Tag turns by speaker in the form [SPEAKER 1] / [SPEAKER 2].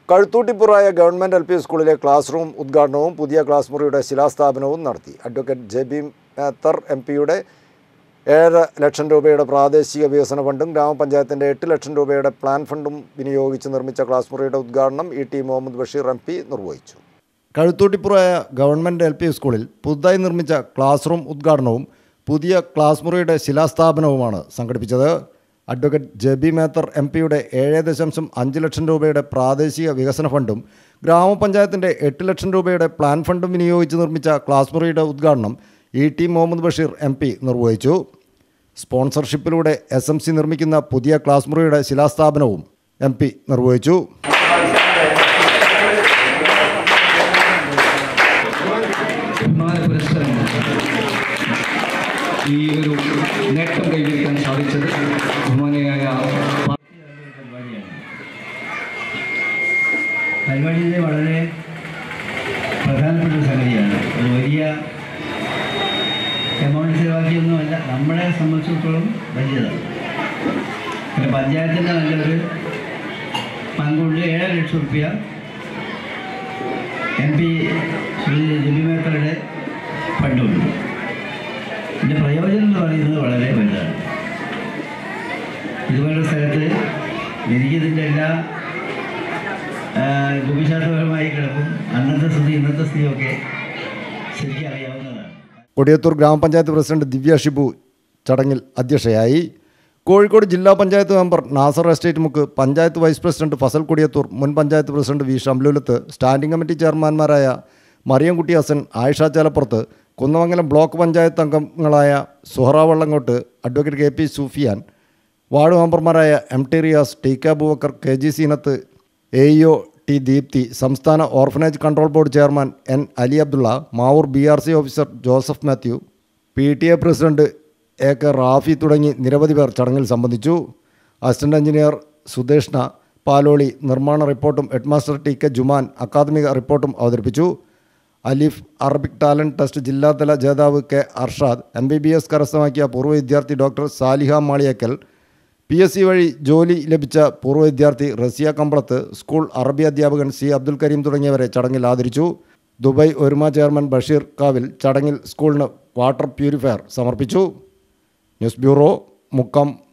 [SPEAKER 1] കഴുത്തൂട്ടിപ്പുറായ government L P സ്കൂളിലെ classroom ഉദ്ഘാടനവും പുതിയ ക്ലാസ് മുറിയുടെ ശിലാസ്ഥാപനവും നടത്തി advocate J B Mather M പിയുടെ ഏഴര ലക്ഷം രൂപയുടെ പ്രാദേശിക വികസന ഫണ്ടും ഗ്രാമപഞ്ചായത്തിൻ്റെ എട്ട് ലക്ഷം രൂപയുടെ പ്ലാൻ ഫണ്ടും വിനിയോഗിച്ച് നിർമ്മിച്ച ക്ലാസ് മുറിയുടെ ഉദ്ഘാടനം E T Muhammad Basheer M P നിർവഹിച്ചു കഴുത്തൂട്ടിപ്പുറായ ഗവൺമെൻറ് എൽ പി സ്കൂളിൽ പുതുതായി നിർമ്മിച്ച ക്ലാസ് റൂം ഉദ്ഘാടനവും പുതിയ ക്ലാസ് മുറിയുടെ ശിലാസ്ഥാപനവുമാണ് സംഘടിപ്പിച്ചത് advocate J B Mather M പിയുടെ ഏഴ് ദശാംശം അഞ്ച് ലക്ഷം രൂപയുടെ പ്രാദേശിക വികസന ഫണ്ടും ഗ്രാമപഞ്ചായത്തിൻ്റെ എട്ട് ലക്ഷം രൂപയുടെ പ്ലാൻ ഫണ്ടും വിനിയോഗിച്ച് നിർമ്മിച്ച ക്ലാസ് മുറിയുടെ ഉദ്ഘാടനം E T Muhammad Basheer M P നിർവഹിച്ചു സ്പോൺസർഷിപ്പിലൂടെ എസ് എം സി നിർമ്മിക്കുന്ന പുതിയ ക്ലാസ് മുറിയുടെ ശിലാസ്ഥാപനവും എം പി നിർവഹിച്ചു
[SPEAKER 2] ബഹുമാന പുരസ്കാരങ്ങൾ ഈ ഒരു നേട്ടം കൈവരിക്കാൻ സാധിച്ചത് ബഹുമാനയായ
[SPEAKER 3] പരിപാടിയിലെ വളരെ പ്രധാനപ്പെട്ട ഒരു സംഗതിയാണ് ഒരു വലിയ എമൗണ്ട് ചിലവാക്കിയൊന്നുമല്ല നമ്മളെ സംബന്ധിച്ചിടത്തോളം വലിയതാണ് പിന്നെ പഞ്ചായത്തിൻ്റെ നല്ലൊരു പങ്കുണ്ട് ഏഴര ലക്ഷം റുപ്യ എം പി ശ്രീ ജബി മേത്തറുടെ ഫണ്ടുണ്ട് ഇതിൻ്റെ പ്രയോജനം എന്ന് പറയുന്നത് വളരെ വലുതാണ് ഇതുപോലുള്ള സ്ഥലത്ത് എനിക്കിതിൻ്റെ എല്ലാ ആ, ഭൂമിശാസ്ത്രപരമായി കിടക്കും അന്നത്തെ സ്ഥിതി ഇന്നത്തെ സ്ഥിതിയൊക്കെ ശരിക്കും അറിയാവുന്നതാണ്
[SPEAKER 1] കൊടിയത്തൂർ ഗ്രാമപഞ്ചായത്ത് പ്രസിഡന്റ് ദിവ്യ ഷിബു ചടങ്ങിൽ അധ്യക്ഷയായി കോഴിക്കോട് ജില്ലാ panchayat member Nasar estate Mukku panchayat vice president Fasal Kodiyathur മുൻ panchayat president V Shamlulath standing committee ചെയർമാൻമാരായ മറിയംകുട്ടി ഹസൻ ആയിഷ ചേലപ്പുറത്ത് കുന്നമംഗലം ബ്ലോക്ക് പഞ്ചായത്ത് അംഗങ്ങളായ Suhara Vallankott advocate K P Sufiyan ward മെമ്പർമാരായ M T Riyas T K Aboobacker K G Seenath A E O T Deepthi സംസ്ഥാന orphanage control board chairman N Ali Abdulla Mavoor B R C officer Joseph Mathew P T A president A K Rafi തുടങ്ങി നിരവധി പേർ ചടങ്ങിൽ സംബന്ധിച്ചു assistant engineer സുദേഷ്ണ Paloli നിർമ്മാണ റിപ്പോർട്ടും headmaster T K Juman അക്കാദമിക റിപ്പോർട്ടും അവതരിപ്പിച്ചു അലിഫ് അറബിക് ടാലൻറ്റ് ടെസ്റ്റ് ജില്ലാതല ജേതാവ് K Arshad M B B S കരസ്ഥമാക്കിയ പൂർവ്വ വിദ്യാർത്ഥി doctor Saliha Maliyakkal P S C വഴി ജോലി ലഭിച്ച പൂർവ്വ വിദ്യാർത്ഥി റസിയ കമ്പളത്ത് സ്കൂൾ അറബി അധ്യാപകൻ സി അബ്ദുൽ കരീം തുടങ്ങിയവരെ ചടങ്ങിൽ ആദരിച്ചു ദുബായ് ഒരുമ ചെയർമാൻ ബഷീർ കാവിൽ ചടങ്ങിൽ സ്കൂളിന് വാട്ടർ പ്യൂരിഫയർ സമർപ്പിച്ചു ന്യൂസ് ബ്യൂറോ മുക്കം